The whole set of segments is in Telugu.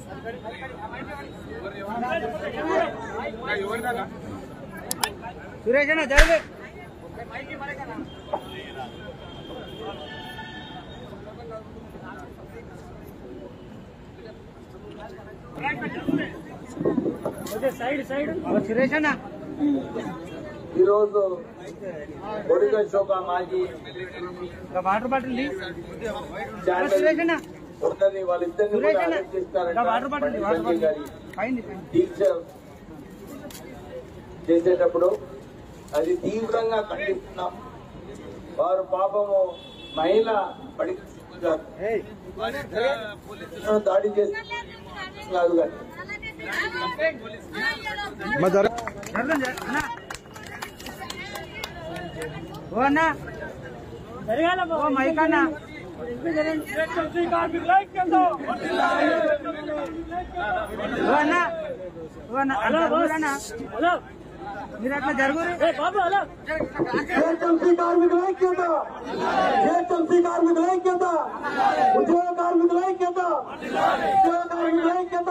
సురేష్ అన్న జరుగు సైడ్ సైడ్ సురేష్ అన్న ఈరోజు ఒడిగ శోభ మాజీ ఇంకా వాటర్ బాటిల్ తీ. ఛానల్ సురేష్ అన్న ఉన్నది వాళ్ళిద్దరిని సురేష్ కూడా అన్న అరెస్ట్ చేస్తారంట. ఇంకా వాటర్ బాటిల్ తీ, వాటర్ సంజయ్ బాటిల్ గారి పైంది పైంది. దీక్ష చేసేటప్పుడు అది తీవ్రంగా ఖండిస్తున్నాం వారు పాపము మహిళ పడి దాడి చేసి కాదు కానీ జరగండి, జర- అన్న. ఓ అన్న ఓ మైక్ అన్న ఓ అన్న ఓ అన్న హలో అన్న హలో మీరు అట్లా జరుగురు బాబు హలో జిహెచ్ఎంసీ కార్మికుల ఐక్యత జిహెచ్ఎంసీ కార్మికుల ఐక్యత ఉద్యోగ కార్మికుల ఐక్యత ఉద్యోగ కార్మికుల ఐక్యత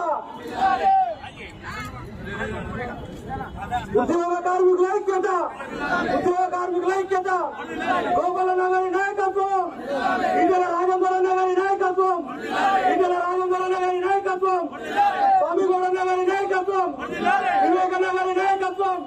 ఉద్యోగ కార్మికుల ఐక్యత ఉద్యోగ కార్మికుల ఐక్యత గోపాల నగరి నాయకత్వం ఈటల రాజేంద్ర నగరి నాయకత్వం ఈటల రాజేంద్ర నగరి నాయకత్వం స్వామిగౌడ నగరి నాయకత్వం వివేక నగరి నాయకత్వం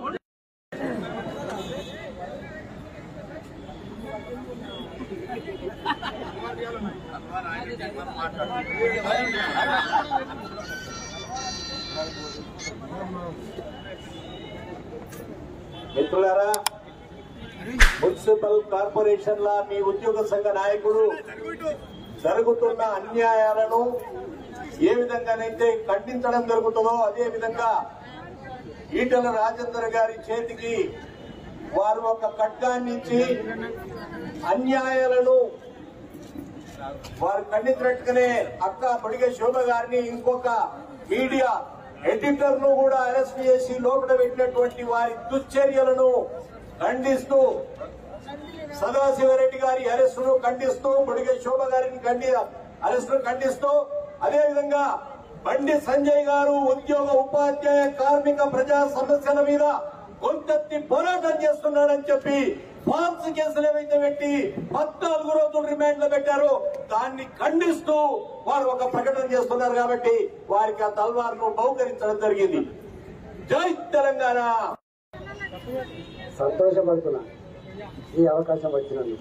మిత్రులారా మున్సిపల్ కార్పొరేషన్ల మీ ఉద్యోగ సంఘ నాయకుడు జరుగుతున్న అన్యాయాలను ఏ విధంగానైతే ఖండించడం జరుగుతుందో అదే విధంగా ఈటల రాజేందర్ గారి చేతికి వారు ఒక ఖడ్గాన్ని ఇచ్చి అన్యాయాలను వారు ఖండించినట్టుగానే అక్క పొడిగ శోభ గారిని ఇంకొక మీడియా ఎడిటర్ ను కూడా అరెస్ట్ చేసి లోపల పెట్టినటువంటి వారి దుశ్చర్యలను ఖండిస్తూ సదాశివరెడ్డి గారి అరెస్టును ఖండిస్తూ పొడిగ శోభ గారిని ఖండి అరెస్టును ఖండిస్తూ అదేవిధంగా బండి సంజయ్ గారు ఉద్యోగ ఉపాధ్యాయ కార్మిక ప్రజా సమస్యల మీద గొంతెత్తి పోరాటం చేస్తున్నాడని చెప్పి ఫాల్స్ కేసులు ఏవైతే పెట్టి పద్నాలుగు రోజులు రిమాండ్ లో పెట్టారో దాన్ని ఖండిస్తూ వారు ఒక ప్రకటన చేస్తున్నారు కాబట్టి వారికి ఆ తల్వార్ను బహుకరించడం జరిగింది జై తెలంగాణ సంతోషపడుతున్నా ఈ అవకాశం వచ్చినందుకు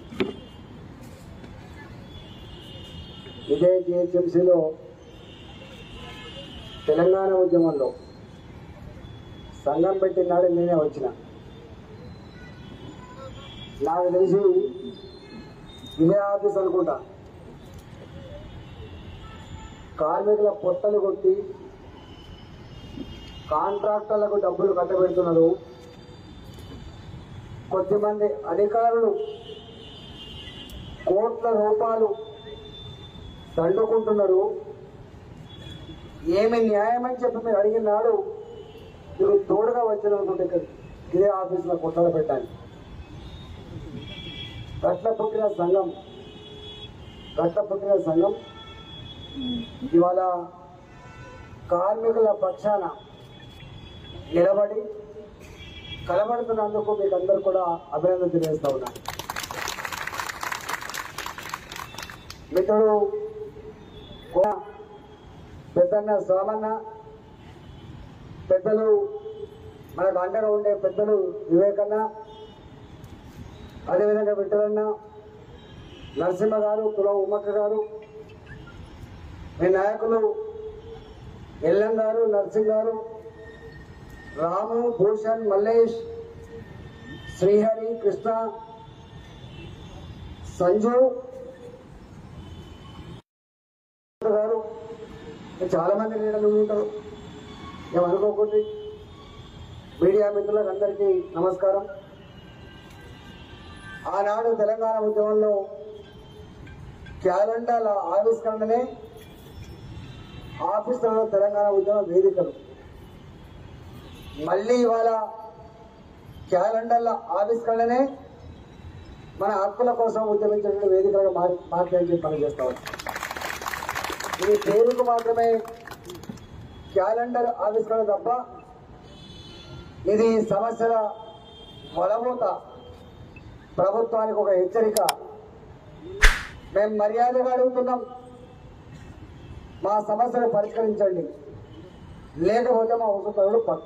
ఇదే జిహెచ్ఎంసీలో తెలంగాణ ఉద్యమంలో సంఘం పెట్టినాడు నేనే వచ్చిన నాకు తెలిసి ఇదే ఆఫీస్ అనుకుంటా కార్మికుల పొట్టలు కొట్టి కాంట్రాక్టర్లకు డబ్బులు కట్టబెడుతున్నారు కొద్దిమంది అధికారులు కోట్ల రూపాయలు దండుకుంటున్నారు ఏమి న్యాయమని చెప్పి మీరు అడిగిన నాడు మీరు తోడుగా వచ్చిననుకుంటే ఇక్కడ ఇదే ఆఫీసులో కొట్టలు పెట్టాలి గట్ల పుట్టిన సంఘం గట్ల పుట్టిన సంఘం ఇవాళ కార్మికుల పక్షాన నిలబడి కలబడుతున్నందుకు మీకు అందరు కూడా అభినందన తెలియజేస్తా ఉన్నా మిత్రుడు కో- పెద్దన్న సోమన్న పెద్దలు మనకు అండగా ఉండే పెద్దలు వివేకన్న అదేవిధంగా విఠలన్న నరసింహ గారు తులం ఉమ్మక్క గారు మీ నాయకులు ఎల్లం గారు నరసింహ్ గారు రాము భూషణ్ మల్లేష్ శ్రీహరి కృష్ణ సంజు గారు చాలా మంది లీడర్లు ఉంటారు ఏమనుకోకండి మీడియా మిత్రులకు అందరికీ నమస్కారం ఆనాడు తెలంగాణ ఉద్యమంలో క్యాలెండర్ల ఆవిష్కరణనే ఆఫీసులలో తెలంగాణ ఉద్యమ వేదికలు మళ్ళీ ఇవాళ క్యాలెండర్ల ఆవిష్కరణనే మన హక్కుల కోసం ఉద్యమించిన వేదికలుగా మారి మాట్లాడి పనిచేస్తా ఉన్నాం ఇది పేరుకు మాత్రమే క్యాలెండర్ ఆవిష్కరణ తప్ప ఇది సమస్యల వలబోత ప్రభుత్వానికి ఒక హెచ్చరిక మేము మర్యాదగా అడుగుతున్నాం మా సమస్యను పరిష్కరించండి లేకపోతే మా ఉసుతరుడు పక్క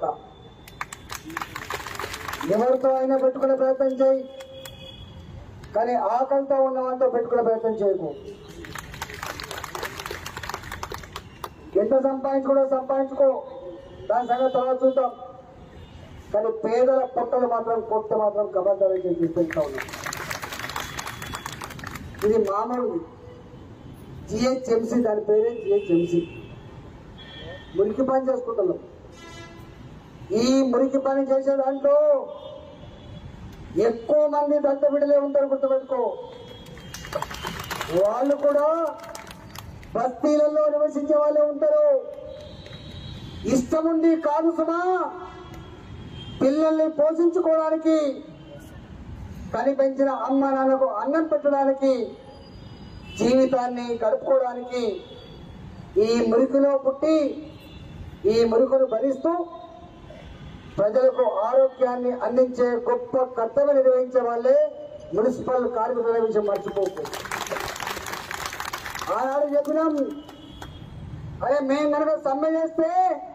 ఎవరితో అయినా పెట్టుకునే ప్రయత్నం చేయి కానీ ఆకలితో ఉన్న వాళ్ళతో పెట్టుకునే ప్రయత్నం చేయకు ఎంత సంపాదించుకోవడో సంపాదించుకో దాని సంగతి తర్వాత చూద్దాం కానీ పేదల పొట్టలు మాత్రం కొట్ట మాత్రం కబడ్డాలని చెప్పి చెప్తా ఉన్నాం ఇది మామూలుది జిహెచ్ఎంసీ దాని పేరే జిహెచ్ఎంసీ మురికి పని చేసుకుంటున్నాం ఈ మురికి పని చేసే దాంట్లో ఎక్కువ మంది దత్త బిడ్డలే ఉంటారు గుర్తుపెట్టుకో వాళ్ళు కూడా బస్తీలలో నివసించే వాళ్ళే ఉంటారు ఇష్టముండి కాదు సుమా పిల్లల్ని పోషించుకోవడానికి కని పెంచిన అమ్మ నాన్నకు అన్నం పెట్టడానికి జీవితాన్ని గడుపుకోవడానికి ఈ మురికిలో పుట్టి ఈ మురికును భరిస్తూ ప్రజలకు ఆరోగ్యాన్ని అందించే గొప్ప కర్తవ్యం నిర్వహించే వాళ్ళే మున్సిపల్ కార్మికుల విషయం మర్చిపోకు ఆనాడు చెప్పినాం అరే మేము కనుక సమ్మె చేస్తే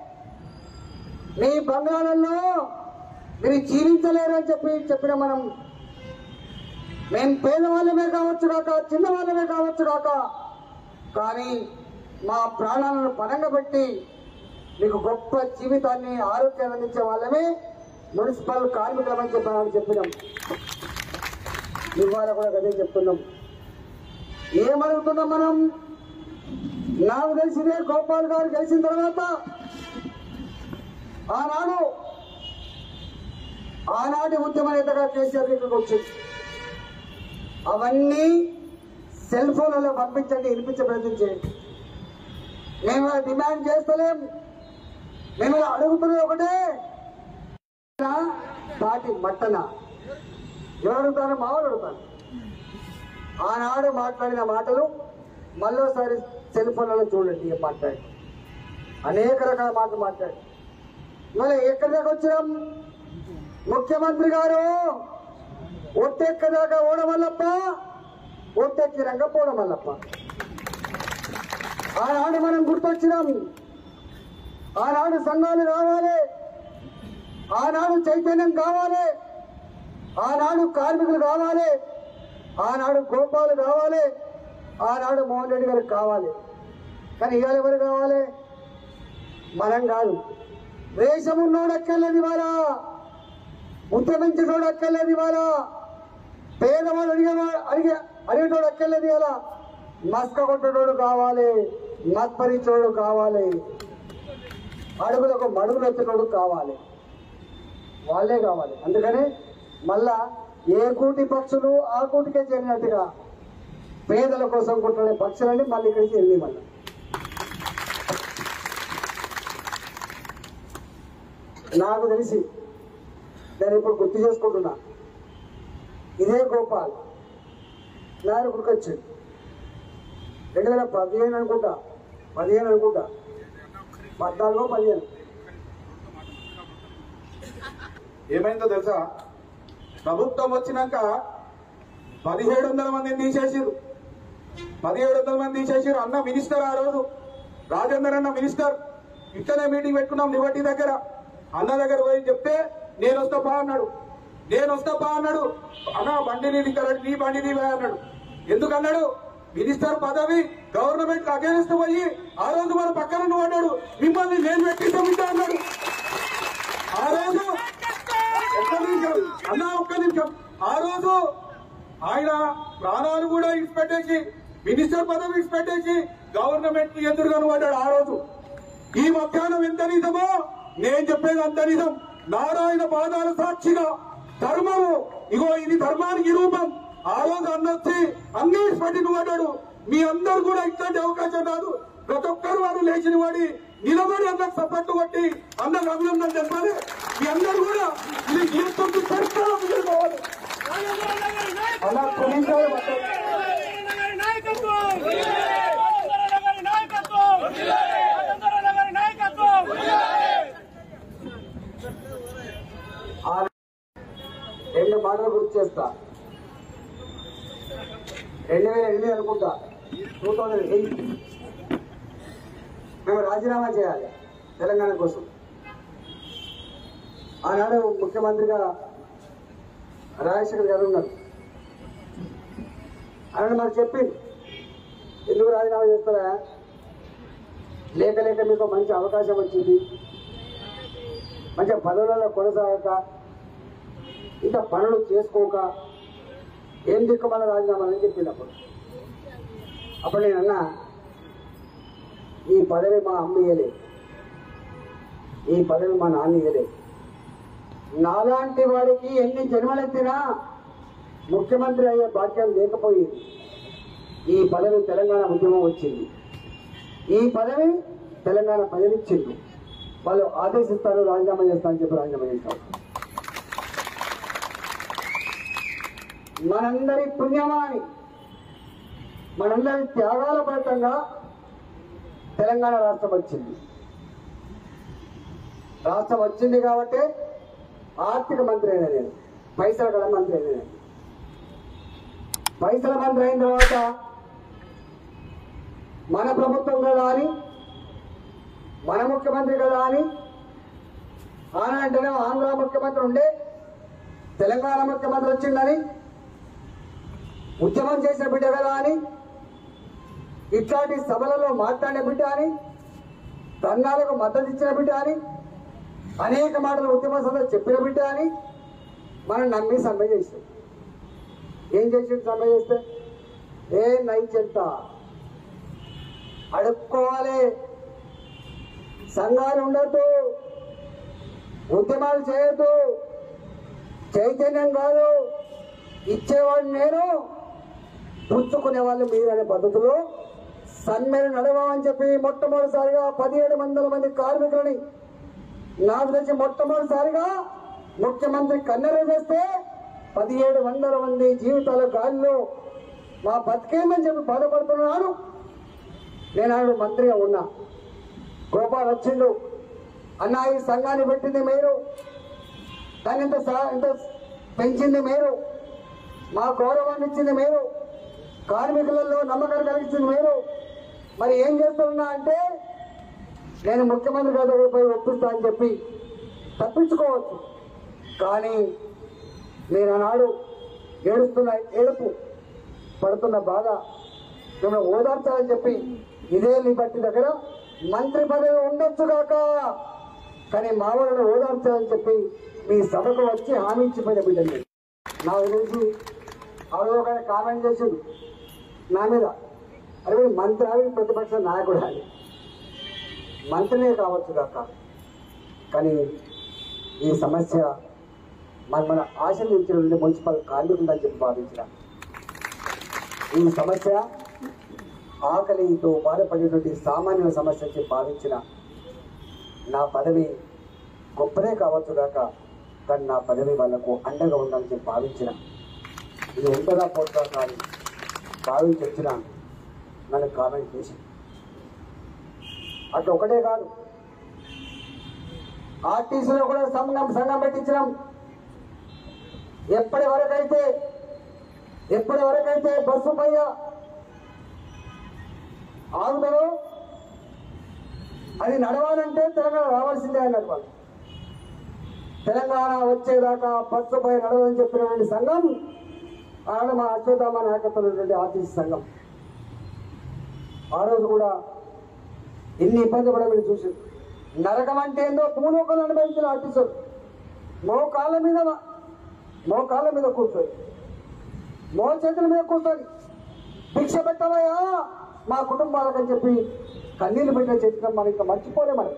మీ బంగాళాల్లో మీరు జీవించలేరు అని చెప్పి చెప్పిన మనం మేము పేదవాళ్ళమే కావచ్చు కాక చిన్నవాళ్ళమే కావచ్చు కాక కానీ మా ప్రాణాలను పనంగా పెట్టి మీకు గొప్ప జీవితాన్ని ఆరోగ్యాన్ని అందించే వాళ్ళమే మున్సిపల్ కార్మికులమని చెప్పాలని చెప్పినాం ఇవాళ కూడా అదే చెప్తున్నాం ఏమడుగుతున్నాం మనం నాకు తెలిసిందే గోపాల్ గారు గెలిచిన తర్వాత ఆనాడు ఆనాటి ఉద్యమ నేతగా కేసీఆర్ ఇక్కడికి వచ్చింది అవన్నీ సెల్ ఫోన్లలో పంపించండి వినిపించే ప్రయత్నం చేయండి మేము ఇలా డిమాండ్ చేస్తలేం మేము ఇలా అడుగుతున్నది ఒకటే నా దాటి మట్టన ఎవరు అడుగుతారు మా వాళ్ళు అడుగుతారు ఆనాడు మాట్లాడిన మాటలు మళ్ళోసారి సెల్ ఫోన్లలో చూడండి ఏం మాట్లాడి అనేక రకాల మాటలు మాట్లాడి మళ్ళీ ఎక్కడి దాకా వచ్చినాం ముఖ్యమంత్రి గారు ఒట్టెక్కదాకా ఓడమల్లప్ప ఒట్టెక్కినాక పోవడమల్లప్ప ఆనాడు మనం గుర్తొచ్చినాం ఆనాడు సంఘాలు రావాలి ఆనాడు చైతన్యం కావాలి ఆనాడు కార్మికులు కావాలి ఆనాడు గోపాలు కావాలి ఆనాడు మోహన్ రెడ్డి గారికి కావాలి కానీ ఇవాళ ఎవరు కావాలి మనం కాదు రేషం ఉన్నోడు అక్కర్లేదు ఇవాళ ఉద్యమించేటోడు అక్కర్లేదు ఇవాళ పేదవాడు అడిగే అడిగే అడిగేటోడు అక్కర్లేదు ఇవాళ మస్క కొట్టేటోడు కావాలి మత్పరిచోడు కావాలి అడుగులకు మడుగులు ఎత్తేటోడు కావాలి వాళ్ళే కావాలి అందుకని మళ్ళా ఏ కూటి పక్షులు ఆ కూటికే చేరినట్టుగా పేదల కోసం కొట్టాడే పక్షులన్నీ మళ్ళీ ఇక్కడికి వెళ్ళి మళ్ళీ నాకు తెలిసి నేను ఇప్పుడు గుర్తు చేసుకుంటున్నా ఇదే గోపాల్ నాయన గుర్కొచ్చాడు రెండు వేల పదిహేను అనుకుంటా పదిహేను అనుకుంటా పద్నాలుగో పదిహేను ఏమైందో తెలుసా ప్రభుత్వం వచ్చినాక పదిహేడు వందల మందిని తీసేసిరు పదిహేడు వందల మంది తీసేసిరు అన్న మినిస్టర్ ఆ రోజు రాజేందర్ అన్న మినిస్టర్ ఇట్లనే మీటింగ్ పెట్టుకున్నాం లిబర్టీ దగ్గర అన్న దగ్గర పోయి చెప్తే నేను వస్తా బా అన్నాడు నేను వస్తా బా అన్నాడు అన్న బండి నీది ఇంకా రండి, నీ బండి నీవే అన్నాడు ఎందుకు అన్నాడు మినిస్టర్ పదవి గవర్నమెంట్ అగేనిస్ట్ పోయి ఆ రోజు మన పక్కన నువ్వు అన్నాడు మిమ్మల్ని నేను పెట్టిస్తాం ఇంకా అన్నాడు ఆ రోజు ఒక్క నిమిషం అన్నా ఒక్క నిమిషం ఆ రోజు ఆయన ప్రాణాలు కూడా ఇచ్చిపెట్టేసి మినిస్టర్ పదవి ఇచ్చిపెట్టేసి గవర్నమెంట్ కి ఎదురుగా పడ్డాడు ఆ రోజు ఈ మధ్యాహ్నం ఎంత నిజమో నేను చెప్పేది అంత నిజం నారాయణ పాదాల సాక్షిగా ధర్మము ఇగో ఇది ధర్మానికి రూపం ఆ రోజు అన్నొచ్చి అన్ని పట్టిన పడ్డాడు మీ అందరు కూడా ఇట్లాంటి అవకాశం రాదు ప్రతి ఒక్కరు వారు లేచిన వాడి నిలబడి అందరికి సపోర్ట్ కొట్టి అందరికి అభినందన చెప్పాలి మీ అందరూ కూడా ఇది జీవితంతో పరిష్కారం చేసుకోవాలి అలా పులించాలి మొత్తం నాయకత్వం నాయకత్వం నాయకత్వం చేస్తా రెండు వేల ఎనిమిది అనుకుంటా టూ థౌజండ్ ఎయిట్ మేము రాజీనామా చేయాలి తెలంగాణ కోసం ఆనాడు ముఖ్యమంత్రిగా రాజశేఖర్ గారు ఉన్నారు ఆయన మాకు చెప్పింది ఎందుకు రాజీనామా చేస్తారా లేక లేక మీకు మంచి అవకాశం వచ్చింది మంచి పనులలో కొనసాగక ఇంకా పనులు చేసుకోక ఏం దిక్కుమల రాజీనామాలని చెప్పినప్పుడు అప్పుడు నేను అన్నా ఈ పదవి మా అమ్మ ఇయ్యలేదు ఈ పదవి మా నాన్న ఇయ్యలేదు నాలాంటి వాడికి ఎన్ని జన్మలెత్తినా ముఖ్యమంత్రి అయ్యే భాగ్యం లేకపోయింది ఈ పదవి తెలంగాణ ఉద్యమం వచ్చింది ఈ పదవి తెలంగాణ ప్రజలిచ్చింది వాళ్ళు ఆదేశిస్తారు రాజీనామా చేస్తారని చెప్పి రాజీనామా చేస్తారు మనందరి పుణ్యమాని మనందరి త్యాగాల ఫలితంగా తెలంగాణ రాష్ట్రం వచ్చింది రాష్ట్రం వచ్చింది కాబట్టి ఆర్థిక మంత్రి అయినా నేను పైసల గల మంత్రి అయినా నేను పైసల మంత్రి అయిన తర్వాత మన ప్రభుత్వం కదా అని మన ముఖ్యమంత్రి కదా అని ఆనాంటేనే ఆంధ్ర ముఖ్యమంత్రి ఉండే తెలంగాణ ముఖ్యమంత్రి వచ్చిందని ఉద్యమం చేసిన బిడ్డ కదా అని ఇట్లాంటి సభలలో మాట్లాడిన బిడ్డ అని ధర్నాలకు మద్దతు ఇచ్చిన బిడ్డ అని అనేక మాటలు ఉద్యమ సభలో చెప్పిన బిడ్డ అని మనం నమ్మి సమ్మె చేసాం ఏం చేసి సమ్మె చేస్తే ఏ నైచెంత అడుక్కోవాలి సంఘాలు ఉండొద్దు ఉద్యమాలు చేయొద్దు చైతన్యం కాదు ఇచ్చేవాడు నేను పుచ్చుకునే వాళ్ళు మీరు అనే పద్ధతిలో సమ్మెను నడవమని చెప్పి మొట్టమొదటిసారిగా పదిహేడు వందల మంది కార్మికులని నాకు తెలిసి మొట్టమొదటిసారిగా ముఖ్యమంత్రి కన్నెర చేస్తే పదిహేడు వందల మంది జీవితాల గాలిలో మా బతికేమని చెప్పి బాధపడుతున్నాను నేను ఆవిడ మంత్రిగా ఉన్నా గోపాల్ వచ్చిండు అన్న ఈ సంఘాన్ని పెట్టింది మీరు దాన్ని ఇంత సా- ఇంత పెంచింది మీరు మా గౌరవాన్ని ఇచ్చింది మీరు కార్మికులలో నమ్మకాన్ని కలిగించింది మీరు మరి ఏం చేస్తున్నా అంటే నేను ముఖ్యమంత్రి గారి దగ్గర పోయి ఒప్పిస్తా అని చెప్పి తప్పించుకోవచ్చు కానీ నేను ఆనాడు ఏడుస్తున్న ఏడుపు పడుతున్న బాధ మిమ్మల్ని ఓదార్చాలని చెప్పి ఇదే లిబర్టీ దగ్గర మంత్రి పదవి ఉండొచ్చు కాక కానీ మా వాళ్ళని ఓదార్చాలని చెప్పి మీ సభకు వచ్చి హామీ ఇచ్చిపోయిన బిడ్డని నాకు తెలిసి ఆవిడ ఒక ఆయన కామెంట్ చేసిండు నా మీద అరే వీడు మంత్రి అవి ప్రతిపక్ష నాయకుడు అని మంత్రినే కావచ్చు కాక కానీ ఈ సమస్య మన మన ఆశీర్వించిన మున్సిపల్ కార్మికులని చెప్పి భావించిన ఈ సమస్య ఆకలితో బాధపడేటువంటి సామాన్య సమస్య అని చెప్పి భావించిన నా పదవి గొప్పదే కావచ్చు కాక కానీ నా పదవి వాళ్ళకు అండగా ఉండాలని చెప్పి భావించిన ఇది ఉంటుందా పోతుందా కానీ భావించి వచ్చిన నన్ను కామెంట్ చేసి అట్లా ఒకటే కాదు ఆర్టీసీలో కూడా సంఘం సంఘం పెట్టించినాం ఎప్పటి వరకైతే ఎప్పటి వరకైతే బస్సు పైన ఆగుతారో అది నడవాలంటే తెలంగాణ రావాల్సిందే అన్నట్టు వాళ్ళు తెలంగాణ వచ్చేదాకా బస్సు పై నడవని చెప్పినటువంటి సంఘం ఆనాడు మా అశ్వత్థామ నాయకత్వం ఉన్నటువంటి ఆర్టీసీ సంఘం ఆ రోజు కూడా ఎన్ని ఇబ్బంది పడ మీరు చూసి నరకం అంటే ఏందో భూలోకలు అనుభవించిన ఆర్టిస్టులు మోకాళ్ళ మీద మోకాళ్ళ మీద కూర్చొని మో చేతుల మీద కూర్చొని భిక్ష పెట్టవయ్యా మా కుటుంబాలకని చెప్పి కన్నీళ్ళు పెట్టిన చేతికి మనం ఇంకా మర్చిపోలే మనం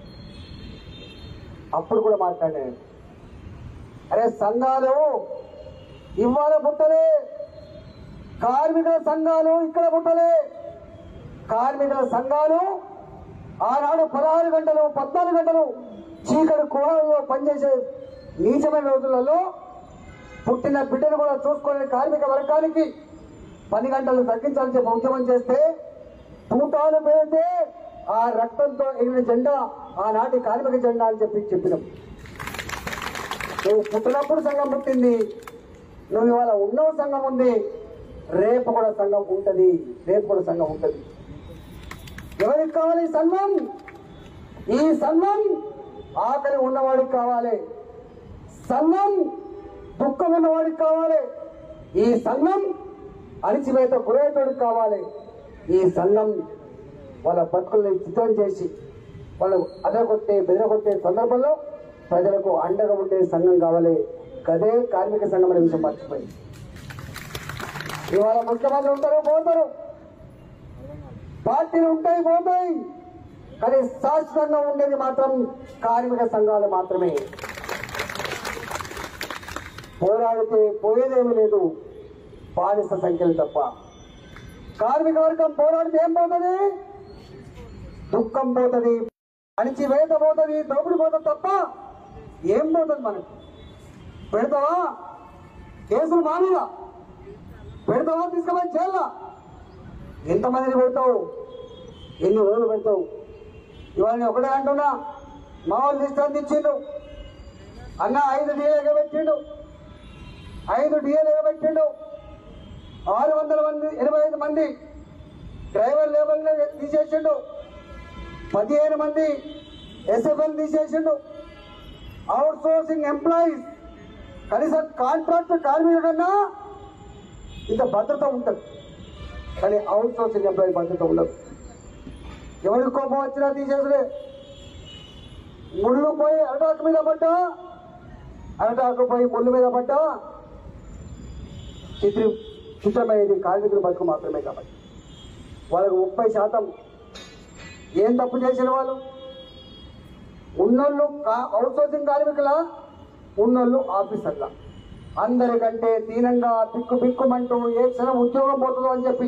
అప్పుడు కూడా మాట్లాడాను అరే సంఘాలు ఇవాళ పుట్టలే కార్మికుల సంఘాలు ఇక్కడ పుట్టలే కార్మికుల సంఘాలు ఆనాడు పదహారు గంటలు పద్నాలుగు గంటలు చీకటి కోణంలో పనిచేసే నీచమైన రోజులలో పుట్టిన బిడ్డను కూడా చూసుకునే కార్మిక వర్గానికి పది గంటలు తగ్గించాలని చెప్పి ఉద్యమం చేస్తే తూటాలు పెడితే ఆ రక్తంతో ఎగిరిన జెండా ఆనాటి కార్మిక జెండా అని చెప్పి చెప్పినాం నువ్వు పుట్టినప్పుడు సంఘం పుట్టింది నువ్వు ఇవాళ ఉన్నవ సంఘం ఉంది రేపు కూడా సంఘం ఉంటది రేపు కూడా సంఘం ఉంటది ఎవరికి కావాలి ఈ సంఘం ఈ సంఘం ఆకలి ఉన్నవాడికి కావాలి సంఘం దుఃఖం ఉన్నవాడికి కావాలి ఈ సంఘం అణిచివేత గురేటోడికి కావాలి ఈ సంఘం వాళ్ళ బతుకుల్ని చిత్రం చేసి వాళ్ళు అదరగొట్టే బెదరగొట్టే సందర్భంలో ప్రజలకు అండగా ఉండే సంఘం కావాలి గదే కార్మిక సంఘం అనే విషయం మర్చిపోయి ఇవాళ ముఖ్యమంత్రి ఉంటారు పోతారు పార్టీలు ఉంటాయి పోతాయి కానీ శాశ్వతంగా ఉండేది మాత్రం కార్మిక సంఘాలు మాత్రమే పోరాడితే పోయేదేమీ లేదు బానిస సంఖ్యలు తప్ప కార్మిక వర్గం పోరాడితే ఏం పోతుంది దుఃఖం పోతుంది అణిచివేత పోతుంది దోపిడి పోతుంది తప్ప ఏం పోతుంది మనకు పెడతావా కేసులు మా మీద పెడతావా తీసుకుపోయి చేయాలా ఎంతమందిని పెడతావు ఎన్ని రోజులు పెడతావు ఇవాళ నేను ఒకటే అంటున్నా మా వాళ్ళు తీసుకొని ఇచ్చిండు అన్న ఐదు డిఏలు ఎగబెట్టిండు ఐదు డిఏలు ఎగబెట్టిండు ఆరు వందల మంది ఎనభై ఐదు మంది డ్రైవర్ లేబర్ని తీసేసిండు పదిహేను మంది ఎస్ఎఫ్ఎల్ తీసేసిండు అవుట్ సోర్సింగ్ ఎంప్లాయీస్ కనీసం కాంట్రాక్ట్ కార్మికుల కన్నా ఇంత భద్రత ఉంటుంది కానీ అవుట్ సోర్సింగ్ ఎంప్లాయీ భద్రత ఉండదు ఎవరికి కోపం వచ్చినా తీసేసుడే ముళ్ళు పోయి అరటాకు మీద పడ్డా అరటాకు పోయి ముళ్ళు మీద పడ్డా చిత్రి చిత్రమయ్యేది కార్మికుల బతుకు మాత్రమే కాబట్టి వాళ్ళకు ముప్పై శాతం ఏం తప్పు చేసిన వాళ్ళు ఉన్నోళ్ళు అవుట్ సోర్సింగ్ కార్మికుల ఉన్నోళ్ళు ఆఫీసర్ల అందరికంటే దీనంగా బిక్కు బిక్కుమంటూ ఏ క్షణం ఉద్యోగం పోతుందో అని చెప్పి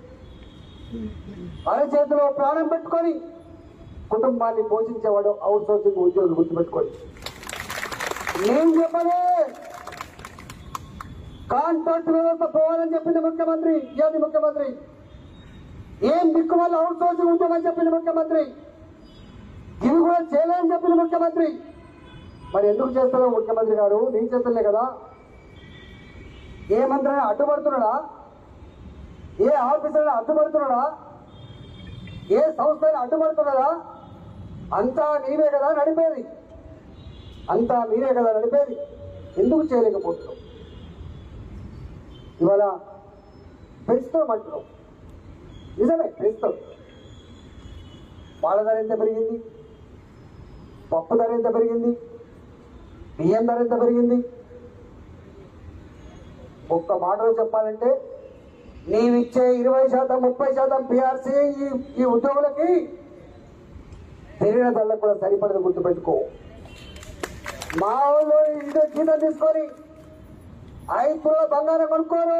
అరచేతిలో ప్రాణం పెట్టుకొని కుటుంబాన్ని పోషించేవాడు అవుట్ సోర్సింగ్ ఉద్యోగులు గుర్తుపెట్టుకోండి నేను చెప్పలే కాంట్రాక్ట్ వ్యవస్థ పోవాలని చెప్పింది ముఖ్యమంత్రి ఇయాది ముఖ్యమంత్రి ఏం దిక్కు వల్ల అవుట్ సోర్సింగ్ ఉంటుందని చెప్పింది ముఖ్యమంత్రి ఇవి కూడా చేయలేని చెప్పింది ముఖ్యమంత్రి మరి ఎందుకు చేస్తారో ముఖ్యమంత్రి గారు నేను చేస్తలే కదా ఏ మంత్రి అడ్డుపడుతున్నాడా ఏ ఆఫీసర్ అడ్డుపడుతున్నాడా ఏ సంస్థ అడ్డుపడుతున్నాడా అంతా నీవే కదా నడిపేది అంతా మీరే కదా నడిపేది ఎందుకు చేయలేకపోతున్నావు ఇవాళ పెంచుతాం అంటున్నావు నిజమే పెంచుతాం పాల ధర ఎంత పెరిగింది పప్పు ధర ఎంత పెరిగింది బియ్యం ధర ఎంత పెరిగింది ఒక్క మాటలో చెప్పాలంటే నీవిచ్చే ఇరవై శాతం ముప్పై శాతం పిఆర్సీ ఈ ఈ ఉద్యోగులకి పెరిగిన ధరలకు కూడా సరిపడదు గుర్తుపెట్టుకో మా వాళ్ళు ఇంటి జీతం తీసుకొని ఐదు తులాల బంగారం కొనుక్కోరు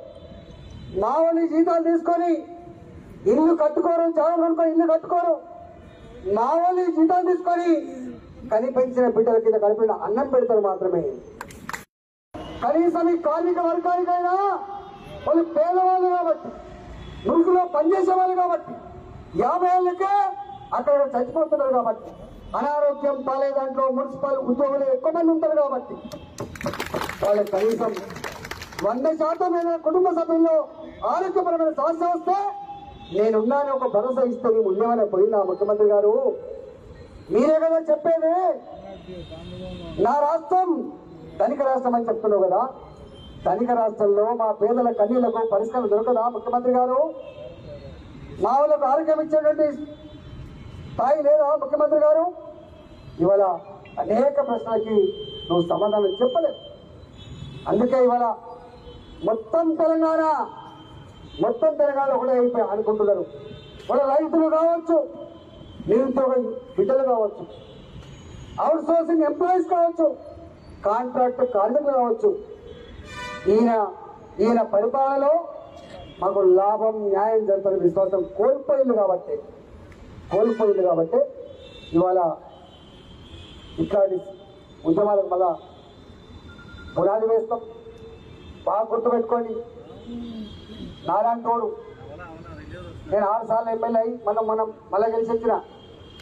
మా వాళ్ళు ఈ జీతాలు తీసుకొని ఇల్లు కట్టుకోరు చాలా కొనుక్కొని ఇల్లు కట్టుకోరు మా వాళ్ళు ఈ జీతాలు తీసుకొని కనిపించిన బిడ్డల కింద కలిపిన అన్నం పెడతారు మాత్రమే కనీసం ఈ కార్మిక వర్గానికైనా వాళ్ళు పేదవాళ్ళు కాబట్టి మురుగులో పనిచేసే వాళ్ళు కాబట్టి యాభై ఏళ్ళకే అక్కడ చచ్చిపోతున్నారు కాబట్టి అనారోగ్యం పాలే దాంట్లో మున్సిపల్ ఉద్యోగులు ఎక్కువ మంది ఉంటారు కాబట్టి వాళ్ళకి కనీసం వంద శాతం ఏదైనా కుటుంబ సభ్యుల్లో ఆరోగ్యపరమైన సమస్య వస్తే నేనున్నాను ఒక భరోసా ఇస్తే మేము ఉండేమని పోయిందా ముఖ్యమంత్రి గారు మీరే కదా చెప్పేది నా రాష్ట్రం ధనిక రాష్ట్రం అని చెప్తున్నావు కదా ధనిక రాష్ట్రంలో మా పేదల కన్నీళ్లకు పరిష్కారం దొరకదా ముఖ్యమంత్రి గారు మా వాళ్ళకు ఆరోగ్యం ఇచ్చేటువంటి స్థాయి లేదా ముఖ్యమంత్రి గారు ఇవాళ అనేక ప్రశ్నలకి నువ్వు సమాధానం చెప్పలేదు అందుకే ఇవాళ మొత్తం తెలంగాణ మొత్తం తెలంగాణ ఒకటే అయిపోయి అనుకుంటున్నారు వాళ్ళ రైతులు కావచ్చు నిరుద్యోగ బిడ్డలు కావచ్చు అవుట్ సోర్సింగ్ ఎంప్లాయీస్ కావచ్చు కాంట్రాక్ట్ కార్మికులు కావచ్చు ఈయన ఈయన పరిపాలనలో మాకు లాభం న్యాయం జరుగుతున్న విశ్వాసం కోల్పోయింది కాబట్టి కోల్పోయింది కాబట్టి ఇవాళ ఇట్లాంటి ఉద్యమాలకు మళ్ళా పునాది వేస్తాం బాగా గుర్తుపెట్టుకోండి నారాయణ నేను ఆరు సార్లు ఎమ్మెల్యే అయ్యి మనం మనం మళ్ళీ గెలిచి వచ్చిన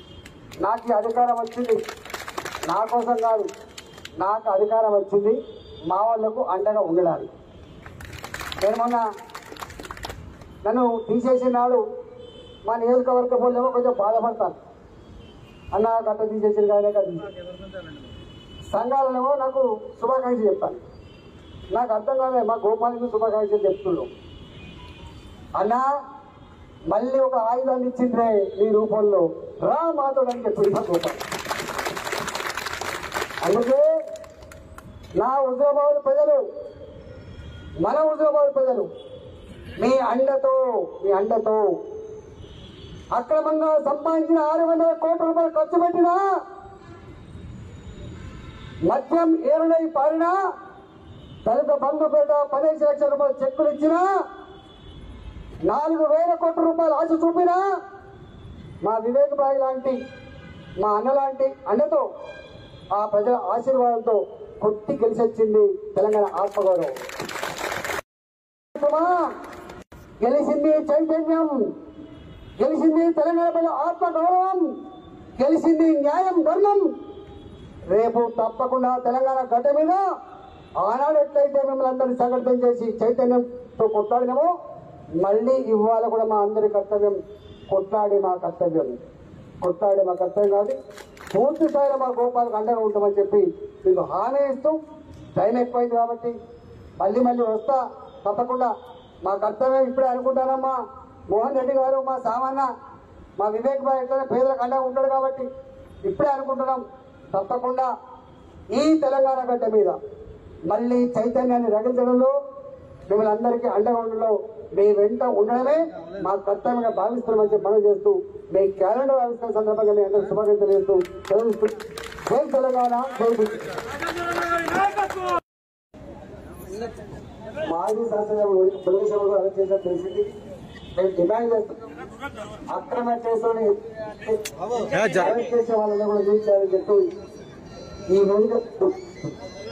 నాకు ఈ అధికారం వచ్చింది నా కోసం కాదు నాకు అధికారం వచ్చింది మా వాళ్లకు అండగా ఉండడానికి నేను మొన్న నన్ను తీసేసిన నాడు మా నియోజకవర్గ పోలేమో కొంచెం బాధపడతాను అన్న గట్ట తీసేసిన కానీ అది సంఘాలనేమో నాకు శుభాకాంక్షలు చెప్తాను నాకు అర్థం కాలే మా గోపాలకు శుభాకాంక్షలు చెప్తున్నాం అన్నా మళ్ళీ ఒక ఆయుధాన్ని ఇచ్చిండ్రే నీ రూపంలో రా మాతో అని చెప్పింది మా గోపాల్ అందుకే నా హుజరాబాద్ ప్రజలు మన హుజరాబాద్ ప్రజలు మీ అండతో మీ అండతో అక్రమంగా సంపాదించిన ఆరు వందల కోట్ల రూపాయలు ఖర్చు పెట్టినా మద్యం ఏరులై పారినా దళిత బంధుపేట పదిహేను లక్షల రూపాయలు చెక్కులు ఇచ్చినా నాలుగు వేల కోట్ల రూపాయలు ఆశ చూపినా మా వివేక్ బాయ్ లాంటి మా అన్న లాంటి అండతో ఆ ప్రజల ఆశీర్వాదంతో కొట్టి గెలిచొచ్చింది తెలంగాణ ఆత్మగౌరవం ఉత్తమా, గెలిచింది చైతన్యం గెలిచింది తెలంగాణ ప్రజల ఆత్మగౌరవం గెలిచింది న్యాయం ధర్మం రేపు తప్పకుండా తెలంగాణ గడ్డ మీద ఆనాడు ఎట్లయితే మిమ్మల్ని అందరినీ సంఘటన చేసి చైతన్యంతో కొట్లాడినామో మళ్ళీ ఇవాళ కూడా మా అందరి కర్తవ్యం కొట్లాడి మా కర్తవ్యం కొట్లాడి మా కర్తవ్యం కాబట్టి పూర్తి స్థాయిలో మా గోపాలకు అండగా ఉంటామని చెప్పి మీకు హామీ ఇస్తూ టైం ఎక్కువైంది కాబట్టి మళ్ళీ మళ్ళీ వస్తా తప్పకుండా మా కర్తవ్యం ఇప్పుడే అనుకుంటానమ్మా మోహన్ రెడ్డి గారు మా సామాన్య మా వివేక్ భాయ్ ఎట్లనే పేదలకు అండగా ఉంటాడు కాబట్టి ఇప్పుడే అనుకుంటున్నాం తప్పకుండా ఈ తెలంగాణ గడ్డ మీద మళ్ళీ చైతన్యాన్ని రగిల్చడంలో మిమ్మల్ని అందరికీ అండగా ఉండడంలో మీ వెంట ఉండడమే మా కర్తవ్యంగా భావిస్తున్నామని చెప్పి మనం చేస్తూ మీ క్యాలెండర్ ఆవిష్కరణ సందర్భంగా మీ అందరూ శుభాకాంక్షలు చేస్తూ సెలవిస్తూ జై తెలంగాణ జై బుద్ధి. మాజీ శాసనసభ్యులు తెలుగుదేశంలో అరెస్ట్ చేసిన తెలిసింది మేము డిమాండ్ చేస్తున్నాం అక్రమ కేసులని అరెస్ట్ చేసే వాళ్ళని కూడా చూపించాలని చెప్పి ఈ రోజు